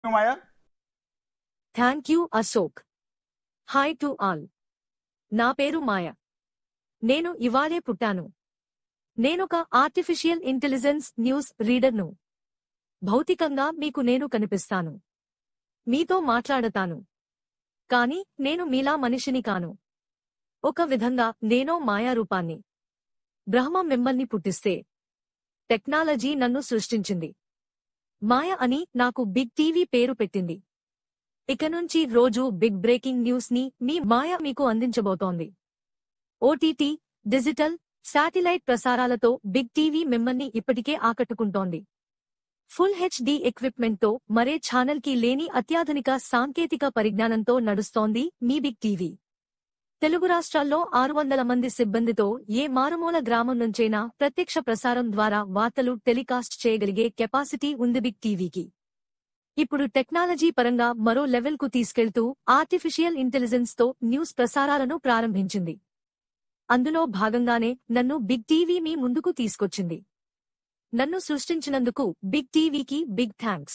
Maya thank you Ashok hi to all నా పేరు మాయ నేను ఇవాళే పుట్టాను నేనొక ఆర్టిఫిషియల్ ఇంటెలిజెన్స్ న్యూస్ రీడర్ను భౌతికంగా మీకు నేను కనిపిస్తాను మీతో మాట్లాడతాను కాని నేను మీలా మనిషిని కాను ఒక విధంగా నేనో మాయారూపాన్ని బ్రహ్మ మిమ్మల్ని పుట్టిస్తే టెక్నాలజీ నన్ను సృష్టించింది మాయ అని నాకు బిగ్ టీవీ పేరు పెట్టింది ఇక నుంచి రోజు బిగ్ బ్రేకింగ్ న్యూస్ ని మీ మాయ మీకు అందించబోతోంది ఓటీటీ డిజిటల్ శాటిలైట్ ప్రసారాలతో బిగ్ టీవీ మిమ్మల్ని ఇప్పటికే ఆకట్టుకుంటోంది ఫుల్ హెచ్డి ఎక్విప్మెంట్ తో మరే ఛానల్ కి లేని అత్యాధునిక సాంకేతిక పరిజ్ఞానంతో నడుస్తోంది మీ బిగ్ టీవీ తెలుగు రాష్ట్రాల్లో ఆరు వందల మంది సిబ్బందితో ఏ మారుమూల గ్రామం నుంచైనా ప్రత్యక్ష ప్రసారం ద్వారా వార్తలు టెలికాస్ట్ చేయగలిగే కెపాసిటీ ఉంది బిగ్ టీవీకి ఇప్పుడు టెక్నాలజీ పరంగా మరో లెవెల్ కు తీసుకెళ్తూ ఆర్టిఫిషియల్ ఇంటెలిజెన్స్ తో న్యూస్ ప్రసారాలను ప్రారంభించింది అందులో భాగంగానే నన్ను బిగ్ టీవీ మీ ముందుకు తీసుకొచ్చింది నన్ను సృష్టించినందుకు బిగ్ టీవీకి big thanks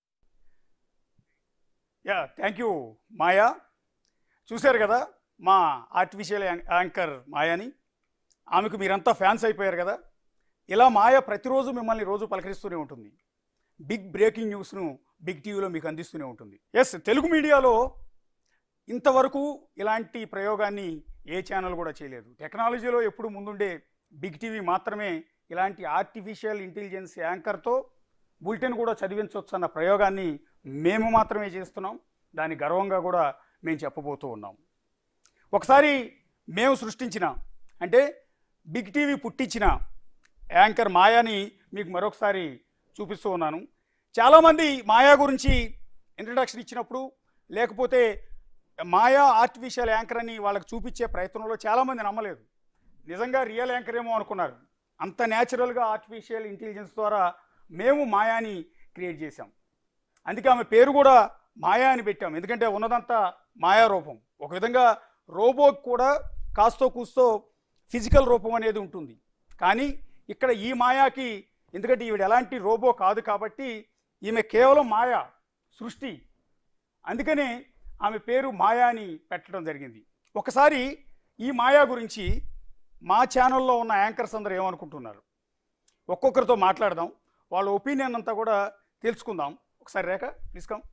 yeah thank you Maya చూశారు కదా మా ఆర్టిఫిషియల్ యాంక్- యాంకర్ మాయాని ఆమెకు మీరంతా ఫ్యాన్స్ అయిపోయారు కదా ఇలా మాయ ప్రతిరోజు మిమ్మల్ని రోజు పలకరిస్తూనే ఉంటుంది బిగ్ బ్రేకింగ్ న్యూస్ను బిగ్ టీవీలో మీకు అందిస్తూనే ఉంటుంది ఎస్ తెలుగు మీడియాలో ఇంతవరకు ఇలాంటి ప్రయోగాన్ని ఏ ఛానల్ కూడా చేయలేదు టెక్నాలజీలో ఎప్పుడు ముందుండే బిగ్ టీవీ మాత్రమే ఇలాంటి ఆర్టిఫిషియల్ ఇంటెలిజెన్స్ యాంకర్తో బులెటిన్ కూడా చదివించవచ్చు అన్న ప్రయోగాన్ని మేము మాత్రమే చేస్తున్నాం దాని గర్వంగా కూడా మేము చెప్పబోతూ ఉన్నాం ఒకసారి మేము సృష్టించిన అంటే బిగ్ టీవీ పుట్టించిన యాంకర్ మాయాని మీకు మరొకసారి చూపిస్తూ ఉన్నాను చాలామంది మాయా గురించి ఇంట్రడక్షన్ ఇచ్చినప్పుడు లేకపోతే మాయా ఆర్టిఫిషియల్ యాంకర్ అని వాళ్ళకి చూపించే ప్రయత్నంలో చాలామంది నమ్మలేదు నిజంగా రియల్ యాంకర్ ఏమో అనుకున్నారు అంత న్యాచురల్గా ఆర్టిఫిషియల్ ఇంటెలిజెన్స్ ద్వారా మేము మాయాని క్రియేట్ చేశాం అందుకే ఆమె పేరు కూడా మాయా అని పెట్టాం ఎందుకంటే ఉన్నదంతా మాయా రూపం ఒక విధంగా రోబోకి కూడా కాస్తో కూస్తో ఫిజికల్ రూపం అనేది ఉంటుంది కానీ ఇక్కడ ఈ మాయాకి ఎందుకంటే ఈవిడ ఎలాంటి రోబో కాదు కాబట్టి ఈమె కేవలం మాయా సృష్టి అందుకనే ఆమె పేరు మాయా అని పెట్టడం జరిగింది ఒకసారి ఈ మాయా గురించి మా ఛానల్లో ఉన్న యాంకర్స్ అందరూ ఏమనుకుంటున్నారు ఒక్కొక్కరితో మాట్లాడదాం వాళ్ళ ఒపీనియన్ అంతా కూడా తెలుసుకుందాం ఒకసారి రేఖ ప్లీజ్ కమ్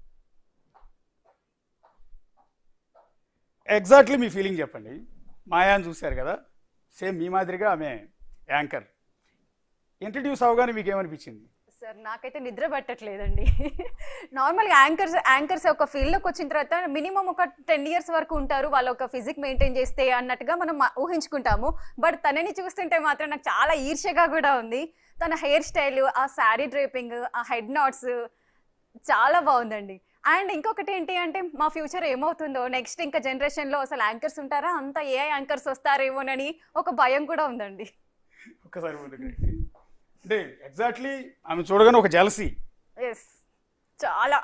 ఎగ్జాక్ట్లీ మీ ఫీలింగ్ చెప్పండి మాయాని చూశారు కదా సేమ్ మీ మాదిరిగా ఆమె యాంకర్ ఇంట్రడ్యూస్ అవగానే మీకు ఏమనిపించింది సార్ నాకైతే నిద్ర పట్టట్లేదండి నార్మల్గా యాంకర్స్ యాంకర్స్ ఒక ఫీల్డ్లోకి వచ్చిన తర్వాత మినిమం ఒక టెన్ ఇయర్స్ వరకు ఉంటారు వాళ్ళ ఒక ఫిజిక్ మెయింటైన్ చేస్తే అన్నట్టుగా మనం మా- ఊహించుకుంటాము బట్ తనని చూస్తుంటే మాత్రం నాకు చాలా ఈర్ష్యగా కూడా ఉంది తన హెయిర్ స్టైల్ ఆ శారీ డ్రేపింగ్ ఆ హెడ్ నాట్స్ చాలా బాగుందండి అండ్ ఇంకొకటి ఏంటి అంటే మా ఫ్యూచర్ ఏమవుతుందో నెక్స్ట్ ఇంకా జనరేషన్లో అసలు యాంకర్స్ ఉంటారా అంత ఏ యాంకర్స్ వస్తారేమోనని ఒక భయం కూడా ఉందండి ఒక్కసారి ముందుకు రండి. అంటే ఎగ్జాక్ట్లీ ఆమె చూడగానే ఒక జలసీ ఎస్ చాలా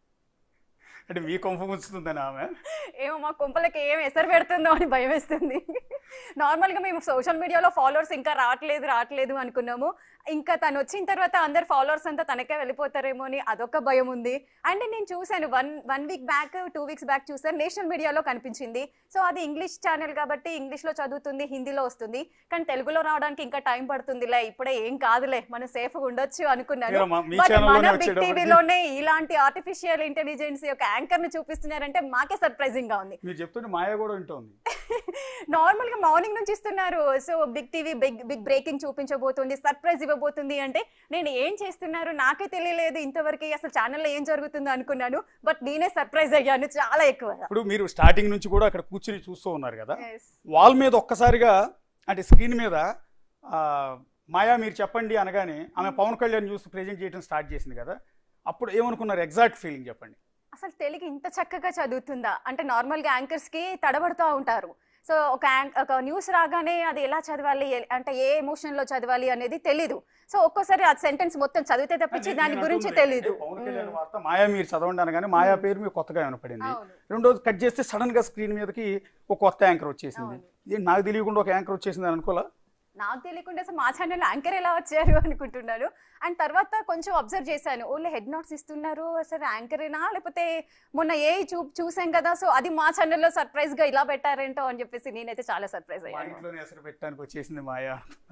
అంటే మీ కొంప ముంచుతుందని ఆమె ఏమో మా కుంపలకి ఏం ఎసరు పెడుతుందో అని భయం వేస్తుంది నార్మల్గా మేము సోషల్ మీడియాలో ఫాలోవర్స్ ఇంకా రావట్లేదు రావట్లేదు అనుకున్నాము ఇంకా తను వచ్చిన తర్వాత అందరు ఫాలోవర్స్ అంతా తనకే వెళ్ళిపోతారేమో అని అదొక భయం ఉంది అండ్ నేను చూశాను one one week back two weeks back చూసాను నేషనల్ మీడియాలో కనిపించింది సో అది ఇంగ్లీష్ ఛానల్ కాబట్టి ఇంగ్లీష్లో చదువుతుంది హిందీలో వస్తుంది కానీ తెలుగులో రావడానికి ఇంకా టైం పడుతుందిలే ఇప్పుడే ఏం కాదులే మనం సేఫ్గా ఉండొచ్చు అనుకున్నాను ఇక మా- మీ But ఛానల్లోనే మన బిగ్ వచ్చేటప్పటికి- టీవీలోనే ఇలాంటి ఆర్టిఫిషియల్ ఇంటెలిజెన్స్ యొక్క యాంకర్ ని చూపిస్తున్నారంటే మాకే సర్ప్రైజింగ్ గా ఉంది మీరు చెప్తుంటే మాయ కూడా వింటోంది నార్మల్ గా మార్నింగ్ నుంచి ఇస్తున్నారు so big TV big big breaking చూపించబోతుంది సర్ప్రైజ్ ఇవ్వబోతుంది అంటే నేను ఏం చేస్తున్నారు నాకే తెలియలేదు ఇంతవరకు అసలు ఛానల్లో ఏం జరుగుతుందో అనుకున్నాను బట్ నేనే సర్ప్రైజ్ అయ్యాను చాలా ఎక్కువ ఇప్పుడు మీరు స్టార్టింగ్ నుంచి కూడా అక్కడ కూర్చుని చూస్తూ ఉన్నారు కదా వాల్ మీద ఒక్కసారిగా అంటే స్క్రీన్ మీద ఆ, మాయా మీరు చెప్పండి అనగానే ఆమె పవన్ కళ్యాణ్ న్యూస్ ప్రెజెంట్ చేయడం స్టార్ట్ చేసింది కదా అప్పుడు ఏమనుకున్నారు ఎగ్జాక్ట్ ఫీలింగ్ చెప్పండి అసలు తెలుగు ఇంత చక్కగా చదువుతుందా అంటే నార్మల్గా యాంకర్స్కి తడబడుతూ ఉంటారు సో ఒక యాంక్ ఒక న్యూస్ రాగానే అది ఎలా చదవాలి ఎ- అంటే ఏ ఎమోషన్లో చదవాలి అనేది తెలీదు సో ఒక్కోసారి ఆ సెంటెన్స్ మొత్తం చదివితే తప్పించి నేను- దాని నేను గురించి అంటుంది తెలీదు ఏంటంటే, పవన్ కళ్యాణ్ వార్త మాయా మీరు చదవండి అనగానే మాయా పేరు మీకు కొత్తగా వినపడింది అవును. రెండోది కట్ చేస్తే సడన్ గా స్క్రీన్ మీదకి ఒక కొత్త యాంకర్ వచ్చేసింది అవును. ఇది నాకు తెలియకుండా ఒక యాంకర్ వచ్చేసింది అని అనుకోలా నాకు తెలియకుండా అసలు మా ఛానల్ యాంకర్ ఎలా వచ్చారు అనుకుంటున్నాను అండ్ తర్వాత కొంచెం అబ్జర్వ్ చేశాను ఓన్లీ హెడ్ నోట్స్ ఇస్తున్నారు అసలు యాంకరేనా లేకపోతే మొన్న ఏ చూ చూసాం కదా సో అది మా ఛానల్లో సర్ప్రైజ్గా ఇలా పెట్టారేంటో అని చెప్పేసి నేనైతే చాలా సర్ప్రైజ్ మా అయ్యాను ఇంట్లోనే ఎసరు పెట్టడానికి వచ్చేసింది మాయా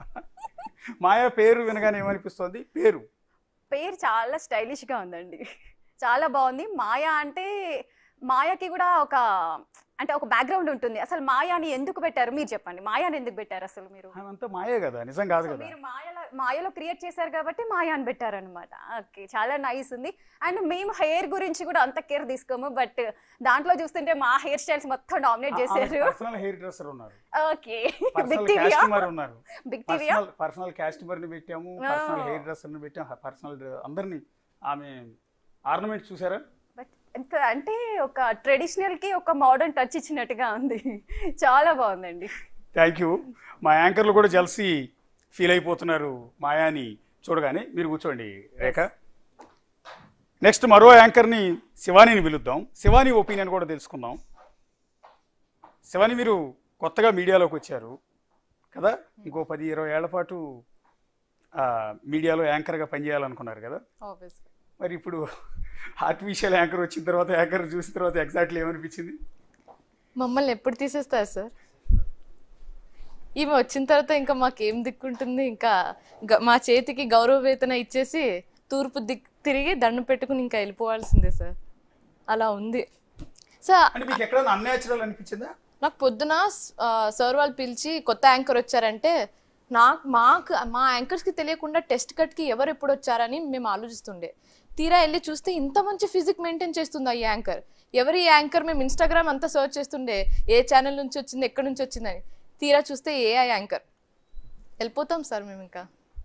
మాయా పేరు వినగానే ఏమనిపిస్తోంది పేరు పేరు చాలా స్టైలిష్గా ఉందండి చాలా బాగుంది మాయా అంటే మాయాకి కూడా ఒక అంటే ఒక బ్యాక్గ్రౌండ్ ఉంటుంది అసలు మాయాని ఎందుకు పెట్టారు మీరు చెప్పండి మాయాని ఎందుకు పెట్టారు అసలు మీరు అంతా మాయే కదా నిజం కాదు సో కదా మీరు మాయలో మాయలో క్రియేట్ చేశారు కాబట్టి మాయా అని పెట్టారనమాట ఓకే చాలా నైస్ ఉంది అండ్ మేము హెయిర్ గురించి కూడా అంత కేర్ తీసుకోము బట్ దాంట్లో చూస్తుంటే మా హెయిర్ స్టైల్స్ మొత్తం డామినేట్ చేశారు పర్సనల్ హెయిర్ డ్రెస్సర్ ఉన్నారు ఓకే పర్సనల్ బిగ్ టీవీయా క్యాస్టమర్ ఉన్నారు బిగ్ టీవీయా పర్సనల్ పర్సనల్ క్యాస్టమర్ ని పెట్టాము ఆ. పర్సనల్ హెయిర్ డ్రెస్సర్ ని పెట్టాము పర్సనల్ అందరినీ ఆమె ఆర్నమెంట్ చూసారా బట్ ఎంత అంటే ఒక ట్రెడిషనల్ కి ఒక మోడర్న్ టచ్ ఇచ్చినట్టుగా ఉంది చాలా బాగుందండి థ్యాంక్ యూ మా యాంకర్లు కూడా జల్సి ఫీల్ అయిపోతున్నారు మాయాని చూడగానే మీరు కూర్చోండి రేఖ నెక్స్ట్ మరో యాంకర్ని శివానీని పిలుద్దాం శివాని ఒపీనియన్ కూడా తెలుసుకుందాం శివాని మీరు కొత్తగా మీడియాలోకి వచ్చారు కదా ఇంకో పది ఇరవై ఏళ్ల పాటు ఆ, మీడియాలో యాంకర్గా పనిచేయాలనుకున్నారు కదా మరి ఇప్పుడు ఆర్టిఫిషియల్ యాంకర్ వచ్చిన తర్వాత యాంకర్ చూసిన తర్వాత ఎగ్జాక్ట్లీ ఏమనిపించింది మమ్మల్ని ఎప్పుడు తీసేస్తారు సార్ ఈమె వచ్చిన తర్వాత ఇంకా మాకేం దిక్కుంటుంది ఇంకా గ- మా చేతికి గౌరవ వేతన ఇచ్చేసి తూర్పు దిక్ తిరిగి దండం పెట్టుకుని ఇంకా వెళ్ళిపోవాల్సిందే సార్ అలా ఉంది సార్ అంటే మీకు ఎక్కడైనా అన్యాచురల్ అనిపించిందా నాకు పొద్దున ఆ, సార్ వాళ్ళు పిలిచి కొత్త యాంకర్ వచ్చారంటే నాకు మాకు మా యాంకర్స్కి తెలియకుండా టెస్ట్ కట్కి ఎవరు ఎప్పుడు వచ్చారని మేము ఆలోచిస్తుండే తీరా వెళ్ళి చూస్తే ఇంత మంచి ఫిజిక్ మెయింటైన్ చేస్తుంది ఈ యాంకర్ ఎవరి యాంకర్ మేము ఇన్స్టాగ్రామ్ అంతా సర్చ్ చేస్తుండే ఏ ఛానల్ నుంచి వచ్చింది ఎక్కడి నుంచి వచ్చిందని తీరా చూస్తే ఏ ఆ యాంకర్ వెళ్ళిపోతాం సార్ మేము ఇంకా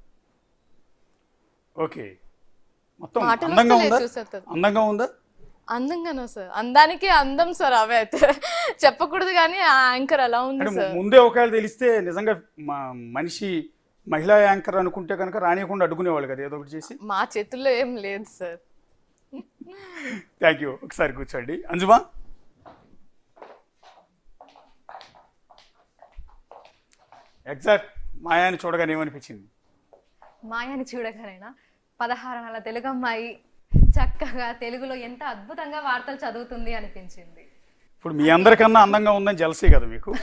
ఓకే మొత్తం మాటలు అందంగా వస్తలేదు ఉందా చూసే తర్వాత. అందంగా ఉందా అందంగానో సార్ అందానికి అందం సార్ అవే అయితే చెప్పకూడదు కానీ ఆ యాంకర్ అలా ఉంది అంటే సార్ ముందే ఒకవేళ తెలిస్తే నిజంగా మా- మనిషి మహిళా యాంకర్ అనుకుంటే కనుక రానియకుండా అడ్డుకునేవాళ్ళు కదా ఏదో ఒకటి చేసి మా చేతుల్లో ఏం లేదు సార్ థ్యాంక్ యూ ఒకసారి కూర్చోండి అంజుమా ఎగ్జాక్ట్ మాయాని చూడగానే ఏమనిపించింది మాయాని చూడగానైనా పదహారు నెలల తెలుగు అమ్మాయి చక్కగా తెలుగులో ఎంత అద్భుతంగా వార్తలు చదువుతుంది అనిపించింది ఇప్పుడు మీ అందరికన్నా అందంగా ఉందని జలసీ కదా మీకు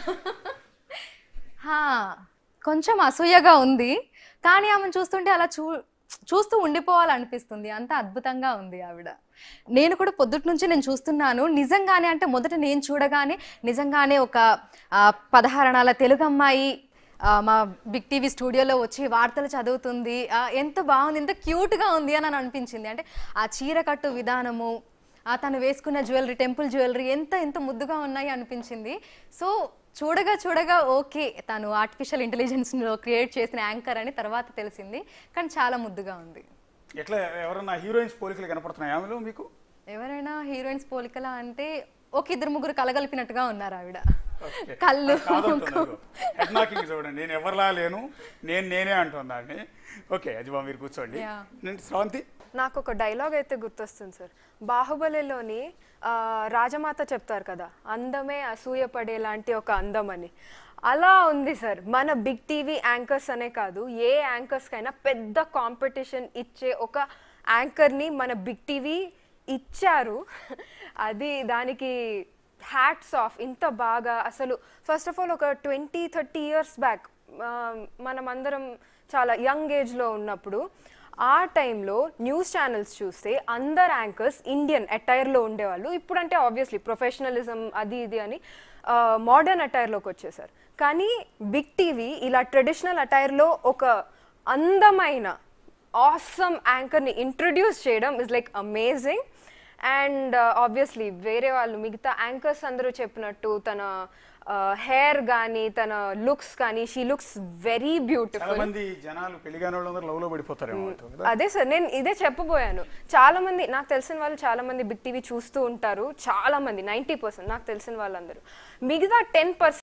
హా, కొంచెం అసూయగా ఉంది కానీ ఆమెను చూస్తుంటే అలా చూ చూస్తూ ఉండిపోవాలనిపిస్తుంది అంత అద్భుతంగా ఉంది ఆవిడ నేను కూడా పొద్దుటి నుంచి నేను చూస్తున్నాను నిజంగానే అంటే మొదట నేను చూడగానే నిజంగానే ఒక ఆ, పదహారు నెలల తెలుగు అమ్మాయి ఆ, మా బిగ్ టీవీ స్టూడియోలో వచ్చి వార్తలు చదువుతుంది ఆ, ఎంత బాగుంది ఎంత క్యూట్గా ఉంది అని అని అనిపించింది అంటే ఆ చీర కట్టు విధానము ఆ తను వేసుకున్న జ్యువెలరీ టెంపుల్ జ్యువెలరీ ఎంత ఎంత ముద్దుగా ఉన్నాయి అనిపించింది సో చూడగా చూడగా ఓకే తను ఆర్టిఫిషియల్ ఇంటెలిజెన్స్లో క్రియేట్ చేసిన యాంకర్ అని తర్వాత తెలిసింది కానీ చాలా ముద్దుగా ఉంది ఎట్లా ఎవరన్నా హీరోయిన్స్ పోలికలు కనపడుతున్నాయి ఆమెలో మీకు ఎవరైనా హీరోయిన్స్ పోలికలా అంటే ఒక ఇద్దరు ముగ్గురు కలగలిపినట్టుగా ఉన్నారు ఆవిడ ఓకే. కళ్ళు అది కాదంటున్నాను. హెడ్ నాకింగ్ చూడండి నేను ఎవరిలా లేను నేను నేనే అంటున్నాను ఓకే అజిబా మీరు కూర్చోండి Yeah. నేను శ్రవంతి నాకు ఒక డైలాగ్ అయితే గుర్తొస్తుంది సార్ బాహుబలిలోని ఆ, రాజమాత చెప్తారు కదా అందమే అసూయపడే లాంటి ఒక అందం అని అలా ఉంది సార్ మన బిగ్ టీవీ యాంకర్స్ అనే కాదు ఏ యాంకర్స్కైనా పెద్ద కాంపిటీషన్ ఇచ్చే ఒక యాంకర్ని మన బిగ్ టీవీ ఇచ్చారు అది దానికి హ్యాట్స్ ఆఫ్ ఇంత బాగా అసలు ఫస్ట్ ఆఫ్ ఆల్ ఒక ట్వంటీ థర్టీ ఇయర్స్ బ్యాక్ మనం అందరం చాలా యంగ్ ఏజ్లో ఉన్నప్పుడు ఆ టైంలో న్యూస్ ఛానల్స్ చూస్తే అందరు యాంకర్స్ ఇండియన్ అటైర్లో ఉండేవాళ్ళు ఇప్పుడంటే ఆబ్వియస్లీ ప్రొఫెషనలిజం అది ఇది అని మోడర్న్ అటైర్లోకి వచ్చేసారు కానీ బిగ్ టీవీ ఇలా ట్రెడిషనల్ అటైర్లో ఒక అందమైన ఆసమ్ యాంకర్ని ఇంట్రడ్యూస్ చేయడం is like amazing and obviously వేరే వాళ్ళు మిగతా యాంకర్స్ అందరూ చెప్పినట్టు తన హెయిర్ కానీ తన లుక్స్ కానీ షీ లుక్స్ వెరీ చాలా బ్యూటిఫుల్ మంది జనాలు పెళ్లిగాని వాళ్ళందరూ లవ్ లో పడిపోతారేమో అంటారు కదా అదే సార్ నేను ఇదే చెప్పబోయాను చాలా మంది నాకు తెలిసిన వాళ్ళు చాలా మంది బిగ్ టీవీ చూస్తూ ఉంటారు చాలా మంది నైంటీ పర్సెంట్ నాకు తెలిసిన వాళ్ళందరూ మిగతా టెన్